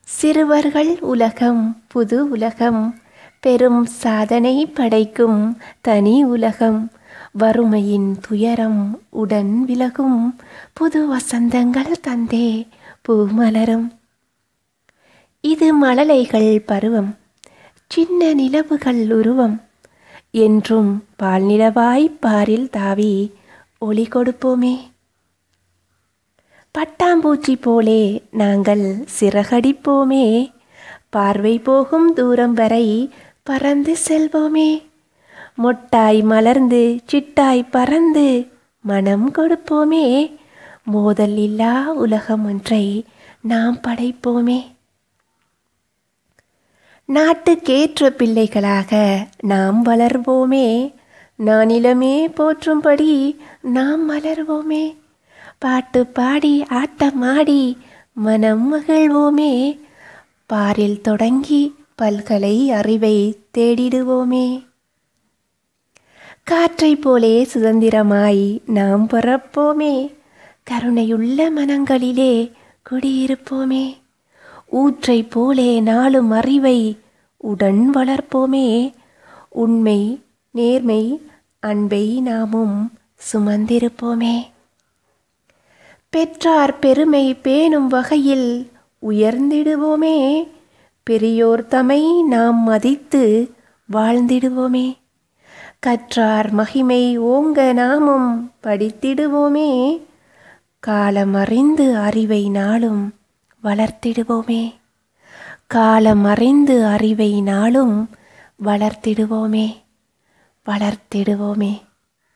சிறுவர்கள் உலகம் புது உலகம் பெரும் சாதனை படைக்கும் தனி உலகம் வறுமையின் துயரம் உடன் விலகும் புது வசந்தங்கள் தந்தே பூமலரும் இது மழலைகள் பருவம் சின்ன நிலவுகள் உருவம் என்றும் பால் நிலவாய் பாரில் தாவி ஒளி கொடுப்போமே பட்டாம்பூச்சி போலே நாங்கள் சிறகடிப்போமே பார்வை போகும் தூரம் வரை பறந்து செல்வோமே மொட்டாய் மலர்ந்து சிட்டாய் பறந்து மனம் கொடுப்போமே மோதல் இல்லா உலகம் ஒன்றை நாம் படைப்போமே நாட்டுக்கேற்ற பிள்ளைகளாக நாம் வளர்வோமே நானிலமே போற்றும்படி நாம் மலர்வோமே பாட்டு பாடி ஆட்டமாடி மனம் மகிழ்வோமே பாரில் தொடங்கி பல்கலை அறிவை தேடிடுவோமே காற்றை போலே சுதந்திரமாய் நாம் பிறப்போமே கருணையுள்ள மனங்களிலே குடியிருப்போமே ஊற்றை போலே நாளும் அறிவை உடன் வளர்ப்போமே உண்மை நேர்மை அன்பை நாமும் சுமந்திருப்போமே பெற்றார் பெருமை பேணும் வகையில் உயர்ந்திடுவோமே பெரியோர் தமை நாம் மதித்து வாழ்ந்திடுவோமே கற்றார் மகிமை ஓங்க நாமும் படித்திடுவோமே காலமறிந்து அறிவை நாளும் வளர்த்திடுவோமே காலமறிந்து அறிவை நாளும் வளர்த்திடுவோமே வளர்த்திடுவோமே